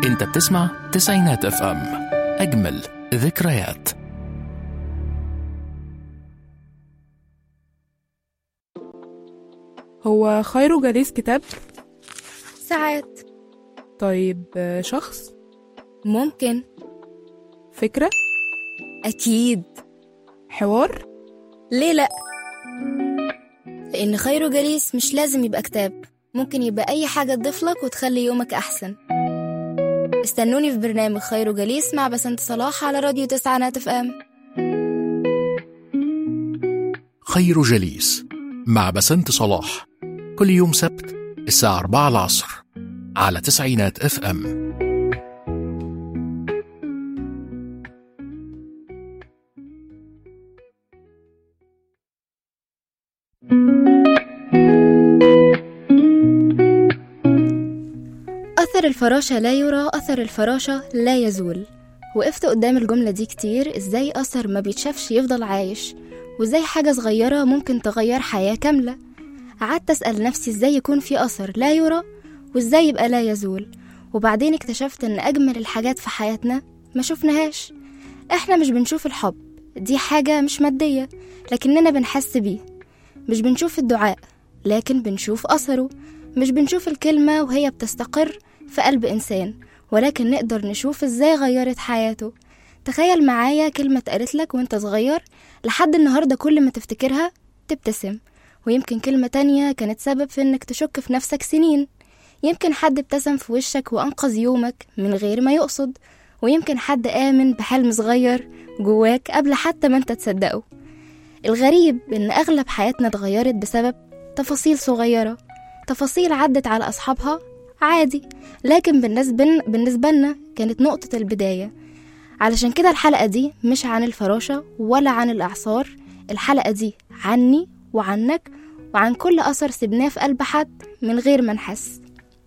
انت بتسمع تسعينات اف ام اجمل ذكريات هو خير جليس كتاب ساعات طيب آه، شخص ممكن فكرة أكيد حوار ليه لأ؟ لأن خير جليس مش لازم يبقى كتاب ممكن يبقى أي حاجة تضيف لك وتخلي يومك أحسن استنوني في برنامج خير جليس مع بسنت صلاح على راديو تسعة اف ام خير جليس مع بسنت صلاح كل يوم سبت الساعة 4 العصر على تسعينات اف ام أثر الفراشة لا يرى أثر الفراشة لا يزول وقفت قدام الجملة دي كتير إزاي أثر ما بيتشافش يفضل عايش وإزاي حاجة صغيرة ممكن تغير حياة كاملة قعدت أسأل نفسي إزاي يكون في أثر لا يرى وإزاي يبقى لا يزول وبعدين اكتشفت إن أجمل الحاجات في حياتنا ما شفناهاش إحنا مش بنشوف الحب دي حاجة مش مادية لكننا بنحس بيه مش بنشوف الدعاء لكن بنشوف أثره مش بنشوف الكلمة وهي بتستقر في قلب إنسان ولكن نقدر نشوف إزاي غيرت حياته تخيل معايا كلمة اتقالت لك وانت صغير لحد النهاردة كل ما تفتكرها تبتسم ويمكن كلمة تانية كانت سبب في انك تشك في نفسك سنين يمكن حد ابتسم في وشك وأنقذ يومك من غير ما يقصد ويمكن حد آمن بحلم صغير جواك قبل حتى ما انت تصدقه الغريب ان أغلب حياتنا اتغيرت بسبب تفاصيل صغيرة تفاصيل عدت على أصحابها عادي لكن بالنسبة بالنسبة لنا كانت نقطة البداية علشان كده الحلقة دي مش عن الفراشة ولا عن الإعصار الحلقة دي عني وعنك وعن كل أثر سبناه في قلب حد من غير ما نحس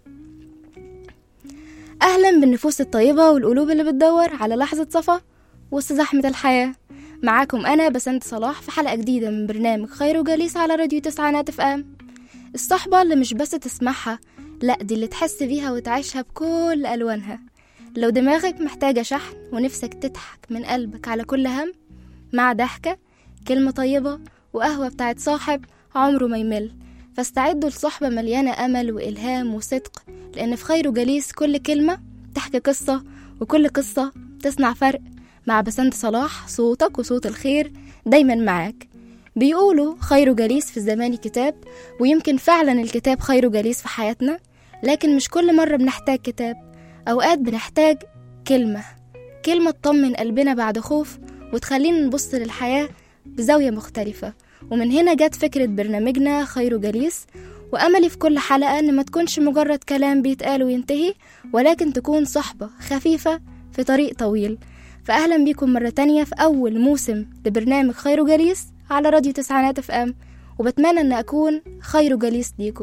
أهلا بالنفوس الطيبة والقلوب اللي بتدور على لحظة صفا وسط زحمة الحياة معاكم أنا بسنت صلاح في حلقة جديدة من برنامج خير جليس على راديو تسعة اف ام الصحبة اللي مش بس تسمعها لأ دي اللي تحس بيها وتعيشها بكل ألوانها لو دماغك محتاجة شحن ونفسك تضحك من قلبك على كل هم مع ضحكة كلمة طيبة وقهوة بتاعت صاحب عمره ما يمل فاستعدوا لصحبة مليانة أمل وإلهام وصدق لأن في خير جليس كل كلمة تحكي قصة وكل قصة تصنع فرق مع بسنت صلاح صوتك وصوت الخير دايما معاك بيقولوا خير جليس في الزمان كتاب ويمكن فعلا الكتاب خير جليس في حياتنا لكن مش كل مرة بنحتاج كتاب أوقات بنحتاج كلمة كلمة تطمن قلبنا بعد خوف وتخلينا نبص للحياة بزاوية مختلفة ومن هنا جت فكرة برنامجنا خير جليس وأملي في كل حلقة إن ما تكونش مجرد كلام بيتقال وينتهي ولكن تكون صحبة خفيفة في طريق طويل فأهلا بيكم مرة تانية في أول موسم لبرنامج خير جليس على راديو تسعينات اف ام وبتمنى ان اكون خير جليس ليكم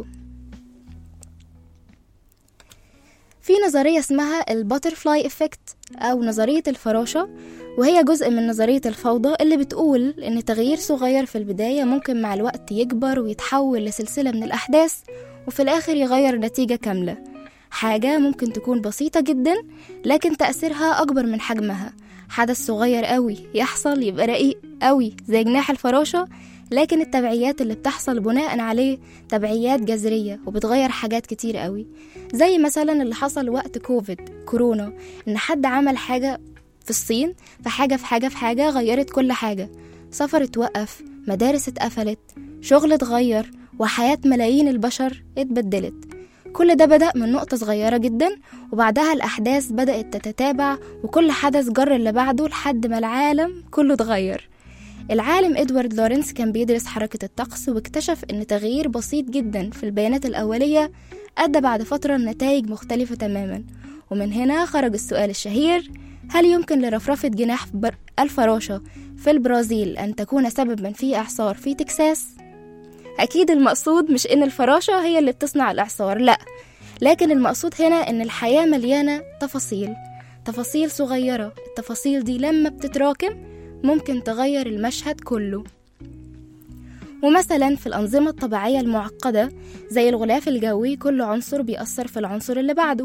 في نظرية اسمها الباترفلاي افكت او نظرية الفراشة وهي جزء من نظرية الفوضى اللي بتقول ان تغيير صغير في البداية ممكن مع الوقت يكبر ويتحول لسلسلة من الاحداث وفي الاخر يغير نتيجة كاملة حاجة ممكن تكون بسيطة جدا لكن تأثيرها أكبر من حجمها حدث صغير قوي يحصل يبقى رقيق قوي زي جناح الفراشة لكن التبعيات اللي بتحصل بناء عليه تبعيات جذرية وبتغير حاجات كتير قوي زي مثلا اللي حصل وقت كوفيد كورونا ان حد عمل حاجة في الصين فحاجة في حاجة في حاجة غيرت كل حاجة سفر اتوقف مدارس اتقفلت شغل اتغير وحياة ملايين البشر اتبدلت كل ده بدأ من نقطة صغيرة جدا وبعدها الأحداث بدأت تتتابع وكل حدث جر اللي بعده لحد ما العالم كله اتغير العالم إدوارد لورنس كان بيدرس حركة الطقس واكتشف إن تغيير بسيط جدا في البيانات الأولية أدى بعد فترة لنتائج مختلفة تماما ومن هنا خرج السؤال الشهير هل يمكن لرفرفة جناح بر- الفراشة في البرازيل أن تكون سببا في إعصار في تكساس؟ أكيد المقصود مش إن الفراشة هي اللي بتصنع الإعصار لأ لكن المقصود هنا إن الحياة مليانة تفاصيل تفاصيل صغيرة التفاصيل دي لما بتتراكم ممكن تغير المشهد كله ومثلا في الأنظمة الطبيعية المعقدة زي الغلاف الجوي كل عنصر بيأثر في العنصر اللي بعده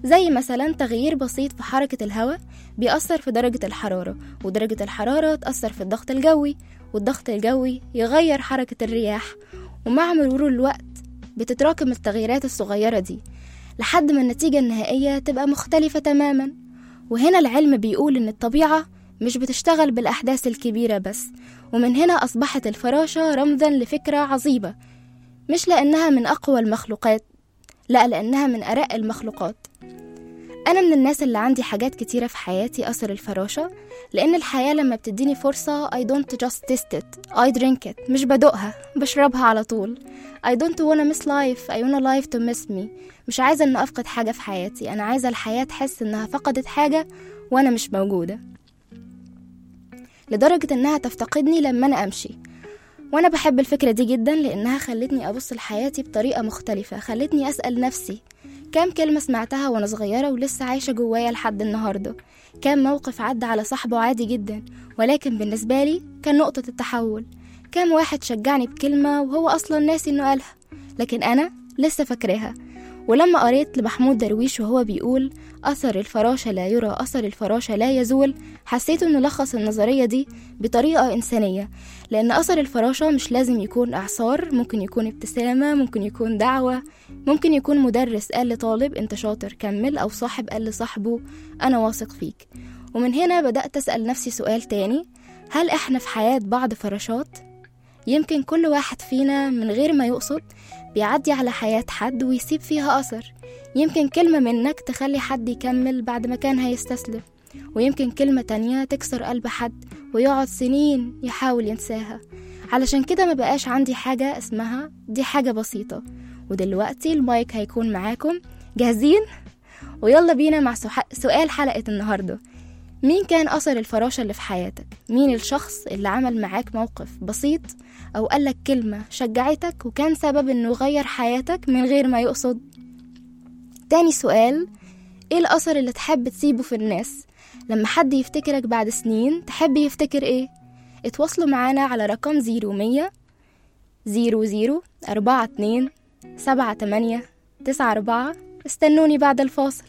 زي مثلا تغيير بسيط في حركة الهواء بيأثر في درجة الحرارة ودرجة الحرارة تأثر في الضغط الجوي والضغط الجوي يغير حركة الرياح ومع مرور الوقت بتتراكم التغييرات الصغيرة دي لحد ما النتيجة النهائية تبقى مختلفة تماما وهنا العلم بيقول إن الطبيعة مش بتشتغل بالأحداث الكبيرة بس ومن هنا أصبحت الفراشة رمزا لفكرة عظيمة مش لأنها من أقوى المخلوقات لا لأنها من أرق المخلوقات أنا من الناس اللي عندي حاجات كتيرة في حياتي أثر الفراشة لأن الحياة لما بتديني فرصة I don't just taste it I drink it مش بدوقها بشربها على طول I don't wanna miss life I wanna life to miss me مش عايزة إن أفقد حاجة في حياتي أنا عايزة الحياة تحس إنها فقدت حاجة وأنا مش موجودة لدرجة إنها تفتقدني لما أنا أمشي وأنا بحب الفكرة دي جدا لأنها خلتني أبص لحياتي بطريقة مختلفة خلتني أسأل نفسي كام كلمة سمعتها وأنا صغيرة ولسه عايشة جوايا لحد النهاردة كام موقف عدى على صاحبه عادي جدا ولكن بالنسبة لي كان نقطة التحول كام واحد شجعني بكلمة وهو أصلا ناسي إنه قالها لكن أنا لسه فاكراها ولما قريت لمحمود درويش وهو بيقول أثر الفراشة لا يرى أثر الفراشة لا يزول حسيت إنه لخص النظرية دي بطريقة إنسانية لأن أثر الفراشة مش لازم يكون إعصار ممكن يكون ابتسامة ممكن يكون دعوة ممكن يكون مدرس قال لطالب أنت شاطر كمل أو صاحب قال لصاحبه أنا واثق فيك ومن هنا بدأت أسأل نفسي سؤال تاني هل إحنا في حياة بعض فراشات؟ يمكن كل واحد فينا من غير ما يقصد بيعدي على حياة حد ويسيب فيها أثر يمكن كلمة منك تخلي حد يكمل بعد ما كان هيستسلم ويمكن كلمة تانية تكسر قلب حد ويقعد سنين يحاول ينساها علشان كده ما بقاش عندي حاجة اسمها دي حاجة بسيطة ودلوقتي المايك هيكون معاكم جاهزين؟ ويلا بينا مع سح- سؤال حلقة النهاردة مين كان أثر الفراشة اللي في حياتك؟ مين الشخص اللي عمل معاك موقف بسيط أو قالك كلمة شجعتك وكان سبب إنه يغير حياتك من غير ما يقصد؟ تاني سؤال إيه الأثر اللي تحب تسيبه في الناس؟ لما حد يفتكرك بعد سنين تحب يفتكر إيه؟ اتواصلوا معانا على رقم زيرو مية زيرو زيرو أربعة اتنين سبعة تمانية تسعة أربعة استنوني بعد الفاصل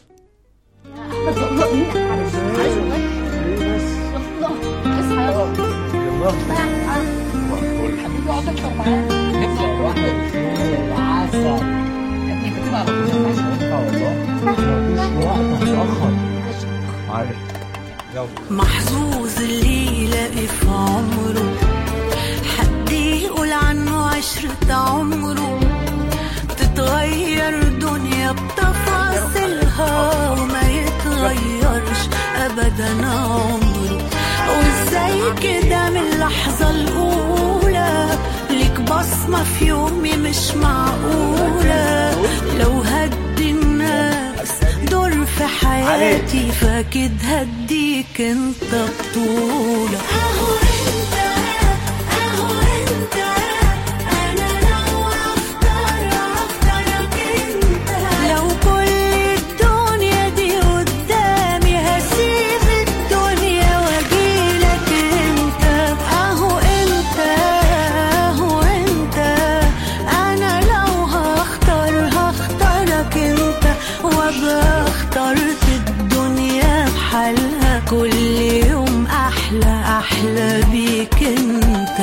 محظوظ اللي يلاقي في عمره حد يقول عنه عشرة عمره تتغير دنيا بتفاصيلها وما يتغيرش أبدا عمره وازاي كده من اللحظة الأولى ليك بصمة في يومي مش معقولة لو هدي الناس دور في حياتي فاكيد هديك انت بطولة اهو انت اهو انت انا لو اختار اختارك انت لو كل الدنيا دي قدامي هسيب الدنيا واجيلك انت اهو انت اهو انت انا لو هختار هختارك انت وابقى اخترت الدنيا بحالها كل يوم احلى احلى بيك انت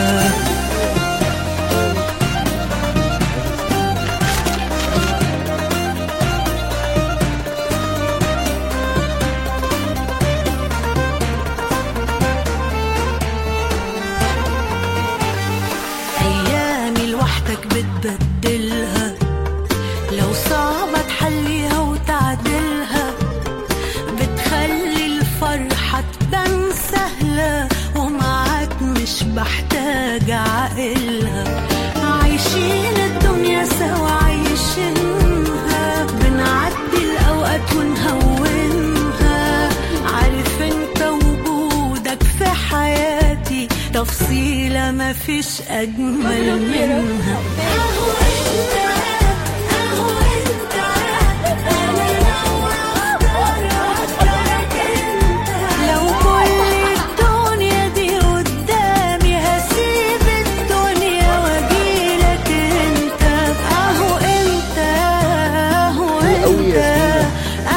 أيامي لوحدك بتبدلها لو صعبة تحليها وتعدلها بتخلي الفرحة تبان سهلة ومعاك مش بحتاج عقلها عايشين الدنيا سوا عايشينها بنعدي الأوقات ونهونها عارف انت وجودك في حياتي تفصيلة مفيش أجمل منها أهو انت أهو انت أنا لو أختار أختارك انت لو كل الدنيا دي قدامي هسيب الدنيا واجيلك انت اهو انت اهو انت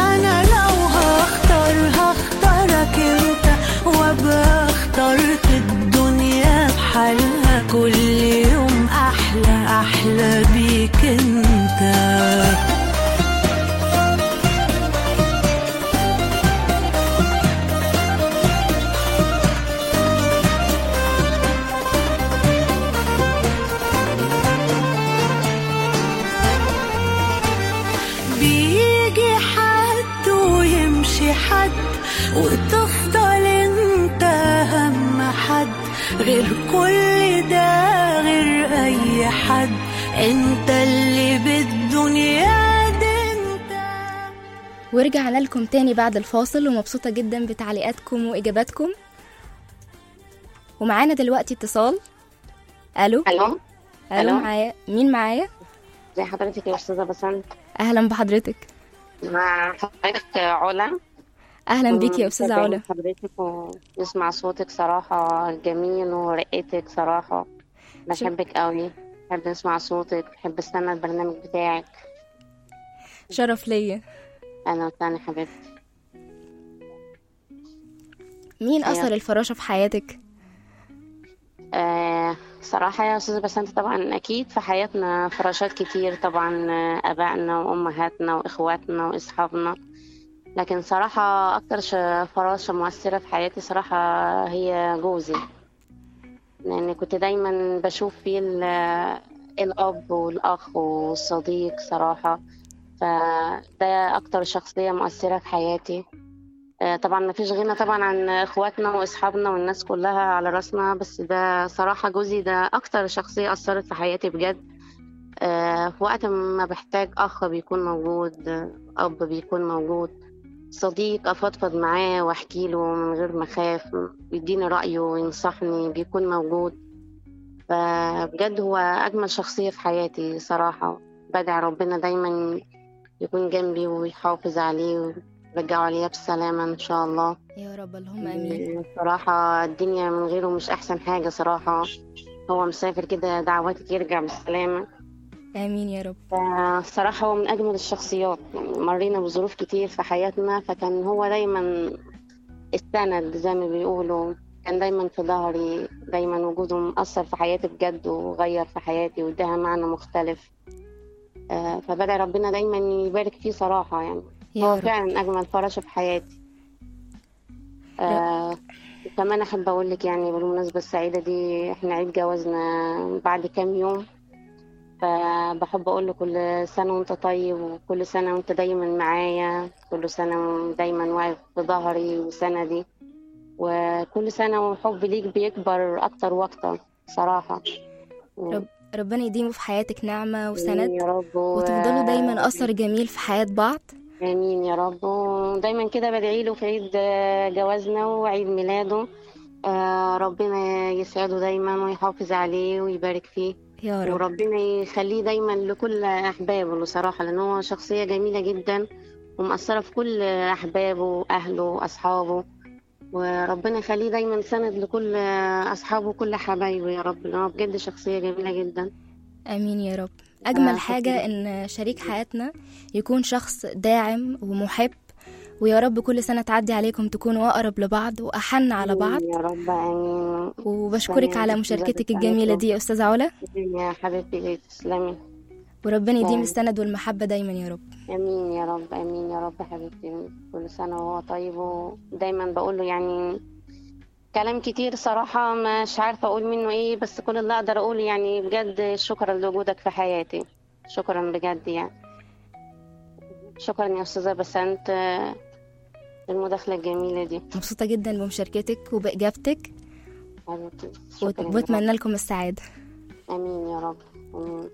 حد وتفضل انت اهم حد غير كل ده غير اي حد انت اللي بالدنيا دي انت ورجعنا لكم تاني بعد الفاصل ومبسوطة جدا بتعليقاتكم وإجاباتكم ومعانا دلوقتي اتصال ألو الو ألو ألو. معايا مين معايا زي حضرتك يا استاذه بسنت أهلا بحضرتك مع حضرتك علا أهلا بيكي يا أستاذة متابعين علا حضرتك ونسمع صوتك صراحه جميل ورقتك صراحه بحبك قوي بحب نسمع صوتك بحب استنى البرنامج بتاعك شرف ليا انا وثاني حبيبتي مين أيوة. أثر الفراشة في حياتك؟ آه صراحة يا أستاذة بسنت طبعا أكيد في حياتنا فراشات كتير طبعا آه، آبائنا وأمهاتنا وإخواتنا وأصحابنا لكن صراحة أكتر ش- فراشة مؤثرة في حياتي صراحة هي جوزي لأن كنت دايما بشوف فيه ال- الأب والأخ والصديق صراحة فده أكتر شخصية مؤثرة في حياتي آه، طبعا ما فيش غنى طبعا عن اخواتنا واصحابنا والناس كلها على راسنا بس ده صراحة جوزي ده اكتر شخصية اثرت في حياتي بجد آه، في وقت ما بحتاج اخ بيكون موجود آه، اب بيكون موجود صديق افضفض معاه واحكي له من غير ما اخاف يديني رايه وينصحني بيكون موجود فبجد هو اجمل شخصية في حياتي صراحة بدعي ربنا دايما يكون جنبي ويحافظ عليه ويرجعه عليا بالسلامة ان شاء الله يا رب اللهم آمين صراحة الدنيا من غيره مش أحسن حاجة صراحة هو مسافر كده دعواتك يرجع بالسلامة آمين يا رب فالصراحة هو من أجمل الشخصيات يعني مرينا بظروف كتير في حياتنا فكان هو دايما السند زي ما بيقولوا كان دايما في ظهري دايما وجوده مأثر في حياتي بجد وغير في حياتي واداها معنى مختلف آه، فبدأ ربنا دايما يبارك فيه صراحة يعني يا هو رب فعلا أجمل فراشة في حياتي آه كمان أحب أقول لك يعني بالمناسبة السعيدة دي إحنا عيد جوازنا بعد كام يوم فبحب أقول له كل سنة وأنت طيب وكل سنة وأنت دايما معايا كل سنة دايما واقف في ظهري وسندي وكل سنة وحبي ليك بيكبر أكتر وأكتر صراحة رب- ربنا يديمه في حياتك نعمة آمين وسند يا رب و- وتفضلوا دايما أثر جميل في حياة بعض امين يا رب ودايما كده بدعي له في عيد آه، جوازنا وعيد ميلاده آه، ربنا يسعده دايما ويحافظ عليه ويبارك فيه يا رب وربنا يخليه دايما لكل احبابه بصراحه لان هو شخصيه جميله جدا ومأثره في كل احبابه واهله واصحابه وربنا يخليه دايما سند لكل اصحابه وكل حبايبه يا رب لان هو بجد شخصيه جميله جدا آمين يا رب آه، أجمل حاجة شكراً. إن شريك حياتنا يكون شخص داعم ومحب ويا رب كل سنة تعدي عليكم تكونوا أقرب لبعض وأحن على بعض يا رب امين وبشكرك تسلمي على يا مشاركتك أستاذة الجميلة بسنت. دي يا أستاذة علا يا حبيبتي تسلمي وربنا يديم تمام. السند والمحبة دايما يا رب امين يا رب امين يا رب حبيبتي كل سنه وهو طيب ودايما بقول له يعني كلام كتير صراحه مش عارفه اقول منه ايه بس كل اللي اقدر اقوله يعني بجد شكرا لوجودك في حياتي شكرا بجد يعني شكرا يا استاذه بسنت آه، المداخله الجميله دي مبسوطة جدا بمشاركتك وبإجابتك حبيبتي وت- شكرا يا رب. وأتمنى لكم السعادة امين يا رب امين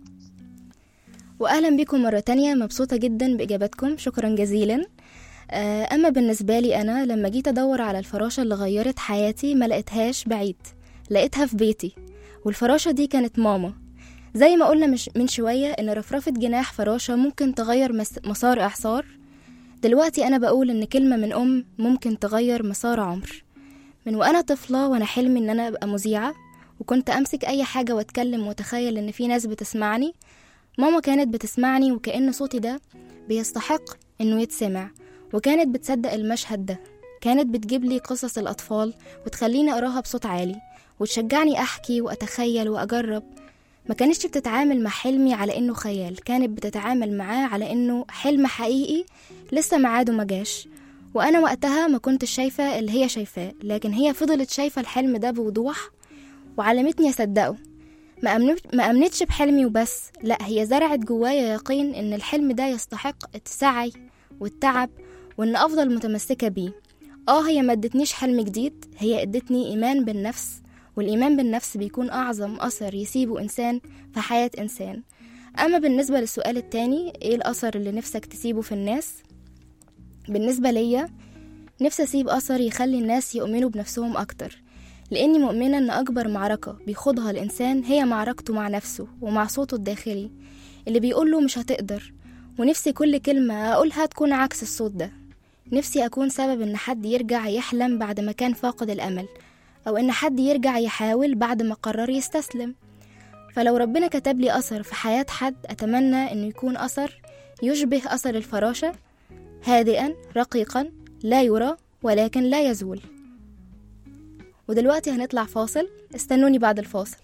وأهلا بكم مرة تانية مبسوطة جدا بإجاباتكم شكرا جزيلا آه، أما بالنسبة لي أنا لما جيت أدور على الفراشة اللي غيرت حياتي ما لقيتهاش بعيد لقيتها في بيتي والفراشة دي كانت ماما زي ما قلنا مش من شوية إن رفرفة جناح فراشة ممكن تغير مس- مسار إعصار دلوقتي أنا بقول إن كلمة من أم ممكن تغير مسار عمر من وأنا طفلة وأنا حلمي إن أنا أبقى مذيعة وكنت أمسك أي حاجة وأتكلم وأتخيل إن في ناس بتسمعني ماما كانت بتسمعني وكأن صوتي ده بيستحق إنه يتسمع وكانت بتصدق المشهد ده كانت بتجيب لي قصص الأطفال وتخليني أقراها بصوت عالي وتشجعني أحكي وأتخيل وأجرب ما كانتش بتتعامل مع حلمي على إنه خيال كانت بتتعامل معاه على إنه حلم حقيقي لسه ميعاده ما جاش وأنا وقتها ما كنتش شايفة اللي هي شايفاه لكن هي فضلت شايفة الحلم ده بوضوح وعلمتني أصدقه ما أمنت- ما أمنتش بحلمي وبس لا هي زرعت جوايا يقين إن الحلم ده يستحق السعي والتعب وإن أفضل متمسكة بيه آه هي ما ادتنيش حلم جديد هي ادتني إيمان بالنفس والإيمان بالنفس بيكون أعظم أثر يسيبه إنسان في حياة إنسان أما بالنسبة للسؤال التاني إيه الأثر اللي نفسك تسيبه في الناس بالنسبة ليا نفسي أسيب أثر يخلي الناس يؤمنوا بنفسهم أكتر لأني مؤمنة إن أكبر معركة بيخوضها الإنسان هي معركته مع نفسه ومع صوته الداخلي اللي بيقوله مش هتقدر ونفسي كل كلمة أقولها تكون عكس الصوت ده نفسي أكون سبب إن حد يرجع يحلم بعد ما كان فاقد الأمل أو إن حد يرجع يحاول بعد ما قرر يستسلم فلو ربنا كتب لي أثر في حياة حد أتمنى إنه يكون أثر يشبه أثر الفراشة هادئا رقيقا لا يرى ولكن لا يزول ودلوقتي هنطلع فاصل استنوني بعد الفاصل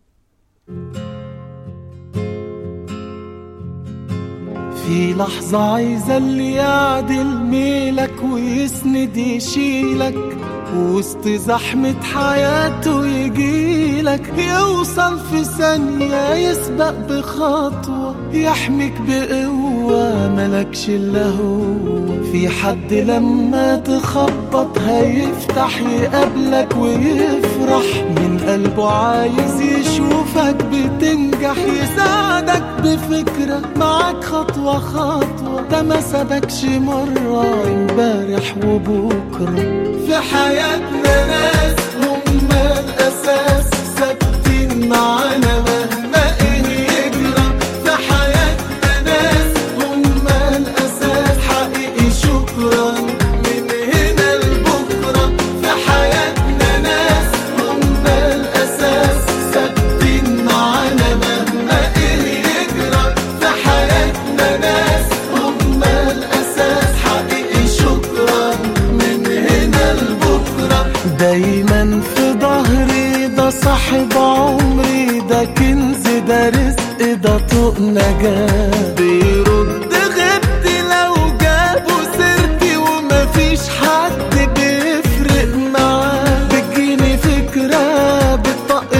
في لحظة عايزة اللي يعدل ميلك ويسند يشيلك وسط زحمة حياته يجيلك يوصل في ثانية يسبق بخطوة يحميك بقوة ملكش إلا هو في حد لما تخبط هيفتح يقابلك ويفرح من قلبه عايز يشوفك بتنجح يساعدك بفكرة معاك خطوة خطوة ده ما سابكش مرة امبارح وبكرة في حياتنا ناس هم الأساس ثابتين معانا مهما إيه يجرى في حياتنا ناس هم الأساس حقيقي شكرا من هنا لبكرة في حياتنا ناس هم الأساس ثابتين معانا مهما إيه يجرى في حياتنا ناس هم الأساس حقيقي شكرا من هنا لبكرة دايما في ظهري ده صاحب عمري ده كنز ده رزق ده طوق نجاة بيرد غبتي لو جابوا سيرتي ومفيش حد بيفرق معاه بتجيني فكرة بتطق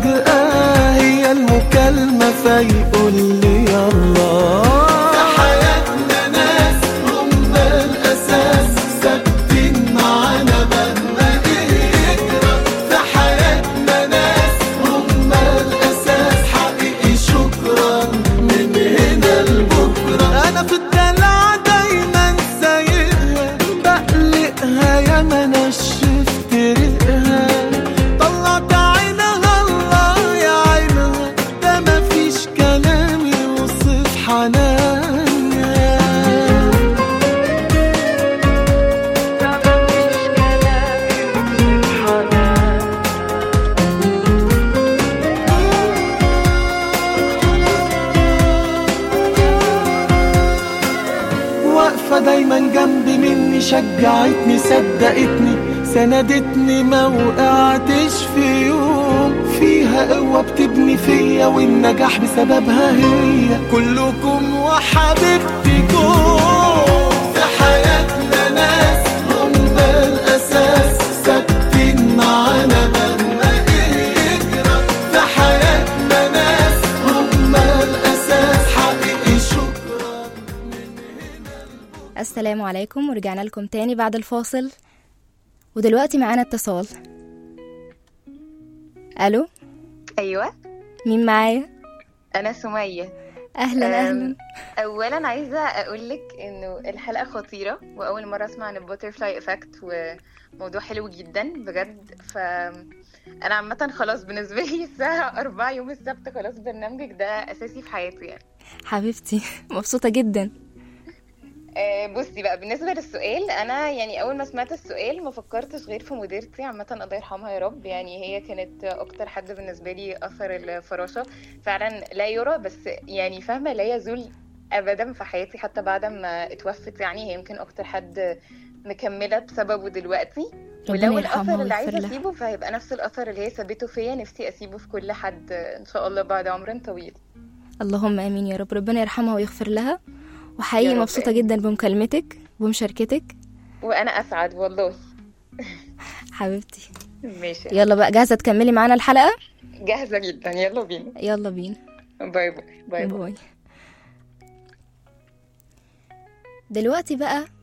فجأة هي المكالمة فيقول لي يلا في حياتنا ناس هم الأساس ثابتين معانا مهما إيه يجرى في حياتنا ناس هم الأساس حقيقي شكرا من هنا لبكرة أنا في الدلع دايما سايقها بقلقها يا ما نشفت ريقها طلعت عينها الله يا عينها ده مفيش كلام يوصف حنانها واقفة دايما جنبي مني شجعتني صدقتني سندتني ما وقعتش في يوم فيها قوة بتبني فيا والنجاح بسببها هي كلكم وحبيبتكم في حياتنا ناس هم الأساس ثابتين معانا مهما إيه يجرى في حياتنا ناس هم الأساس حقيقي شكرا السلام عليكم ورجعنا لكم تاني بعد الفاصل ودلوقتي معانا اتصال الو ايوه مين معايا انا سميه اهلا أم، اهلا اولا عايزه اقول لك انه الحلقه خطيره واول مره اسمع عن البوترفلاي افكت وموضوع حلو جدا بجد ف انا عامه خلاص بالنسبه لي الساعه 4 يوم السبت خلاص برنامجك ده اساسي في حياتي يعني حبيبتي مبسوطة جدا آه، بصي بقى بالنسبة للسؤال أنا يعني أول ما سمعت السؤال ما فكرتش غير في مديرتي عامة الله يرحمها يا رب يعني هي كانت أكتر حد بالنسبة لي أثر الفراشة فعلا لا يرى بس يعني فاهمة لا يزول أبدا في حياتي حتى بعد ما اتوفت يعني هي يمكن أكتر حد مكملة بسببه دلوقتي ربنا ولو يرحمها الأثر اللي ويغفر عايزة لها أسيبه فهيبقى نفس الأثر اللي هي سابته فيا نفسي أسيبه في كل حد إن شاء الله بعد عمر طويل اللهم امين يا رب ربنا يرحمها ويغفر لها وحقيقي يا رب مبسوطة آمين. جدا بمكالمتك ومشاركتك وأنا أسعد والله حبيبتي ماشي يلا بقى جاهزة تكملي معانا الحلقة جاهزة جدا يلا بينا يلا بينا باي باي باي باي باي دلوقتي بقى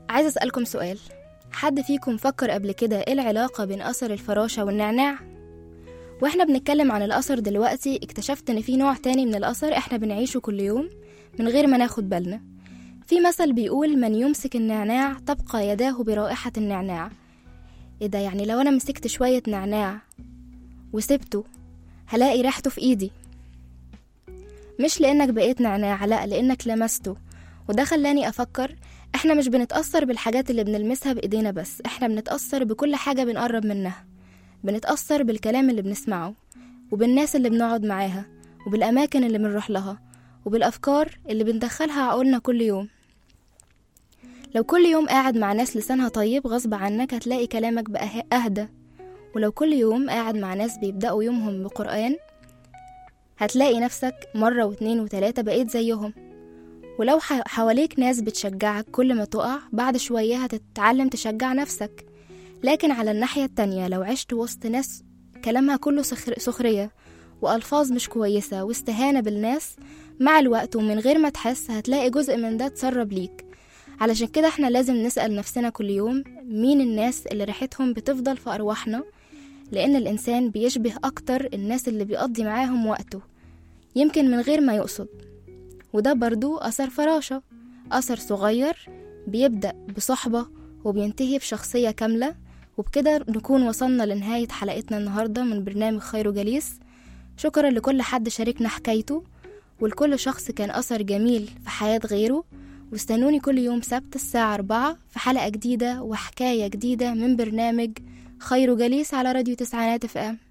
عايزة أسألكم سؤال حد فيكم فكر قبل كده إيه العلاقة بين أثر الفراشة والنعناع؟ واحنا بنتكلم عن الأثر دلوقتي اكتشفت إن في نوع تاني من الأثر احنا بنعيشه كل يوم من غير ما ناخد بالنا في مثل بيقول من يمسك النعناع تبقى يداه برائحة النعناع ايه ده يعني لو أنا مسكت شوية نعناع وسبته هلاقي ريحته في إيدي مش لأنك بقيت نعناع لأ لأنك لمسته وده خلاني أفكر احنا مش بنتأثر بالحاجات اللي بنلمسها بإيدينا بس احنا بنتأثر بكل حاجة بنقرب منها بنتأثر بالكلام اللي بنسمعه وبالناس اللي بنقعد معاها وبالأماكن اللي بنروح لها وبالأفكار اللي بندخلها عقولنا كل يوم لو كل يوم قاعد مع ناس لسانها طيب غصب عنك هتلاقي كلامك بقى أهدى ولو كل يوم قاعد مع ناس بيبدأوا يومهم بقرآن هتلاقي نفسك مرة واتنين وتلاتة بقيت زيهم ولو ح- حواليك ناس بتشجعك كل ما تقع بعد شوية هتتعلم تشجع نفسك لكن على الناحية التانية لو عشت وسط ناس كلامها كله سخر- سخرية وألفاظ مش كويسة واستهانة بالناس مع الوقت ومن غير ما تحس هتلاقي جزء من ده تسرب ليك علشان كده احنا لازم نسأل نفسنا كل يوم مين الناس اللي ريحتهم بتفضل في أرواحنا لأن الإنسان بيشبه أكتر الناس اللي بيقضي معاهم وقته يمكن من غير ما يقصد وده برضو أثر فراشة أثر صغير بيبدأ بصحبة وبينتهي بشخصية كاملة وبكده نكون وصلنا لنهاية حلقتنا النهاردة من برنامج خير جليس شكرا لكل حد شاركنا حكايته ولكل شخص كان أثر جميل في حياة غيره واستنوني كل يوم سبت الساعة أربعة في حلقة جديدة وحكاية جديدة من برنامج خير جليس على راديو تسعينات اف ام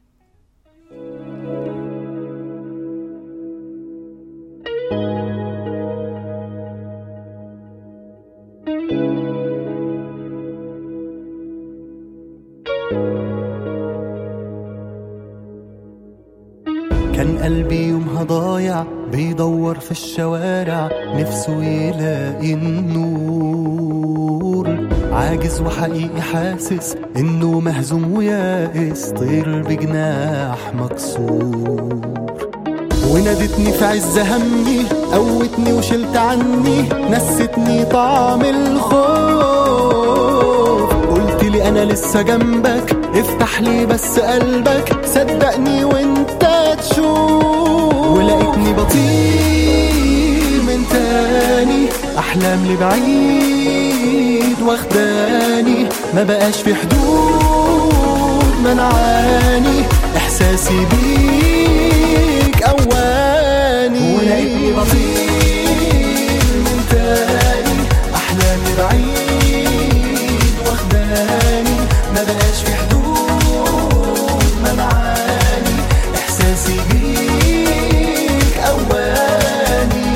كان قلبي يومها ضايع بيدور في الشوارع نفسه يلاقي النور عاجز وحقيقي حاسس انه مهزوم ويائس طير بجناح مكسور ونادتني في عز همي قوتني وشلت عني نستني طعم الخوف قلت لي انا لسه جنبك افتح لي بس قلبك صدقني وانت تشوف ولقيتني بطير من تاني احلام لبعيد واخداني ما بقاش في حدود منعاني احساسي بيك اواني ولقيتني بطير من تاني احلامي بعيد واخداني ما بقاش في حدود منعاني احساسي بيك اواني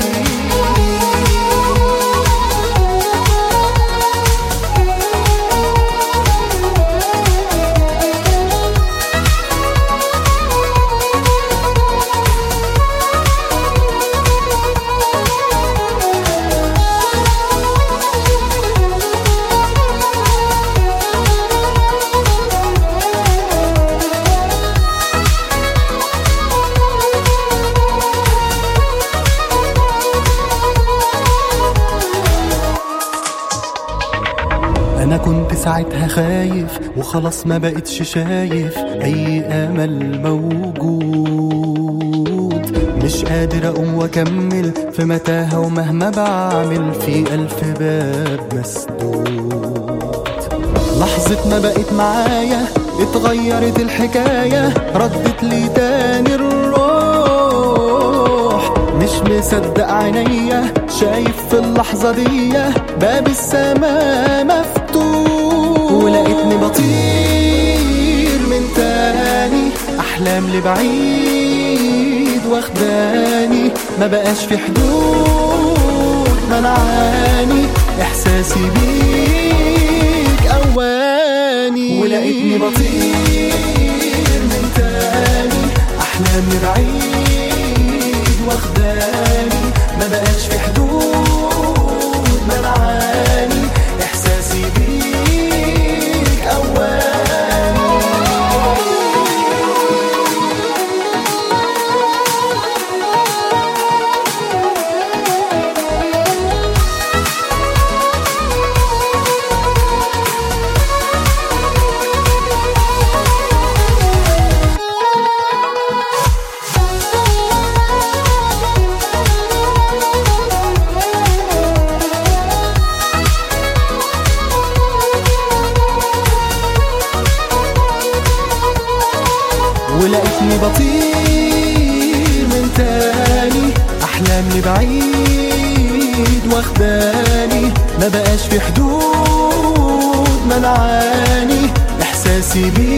انا كنت ساعتها خايف وخلاص ما بقتش شايف اي امل موجود مش قادر اقوم واكمل في متاهه ومهما بعمل في الف باب مسدود لحظة ما بقت معايا اتغيرت الحكاية ردت لي تاني الروح مش مصدق عينيا شايف في اللحظة دي باب السماء مفتوح ولقيتني بطير من تاني أحلام لبعيد واخداني ما بقاش في حدود منعاني إحساسي بيك أواني ولقيتني بطير من تاني أحلامي بعيد واخداني ما بقاش في حدود منعاني إحساسي بيك أواني بعيد واخداني ما بقاش في حدود منعاني احساسي بيك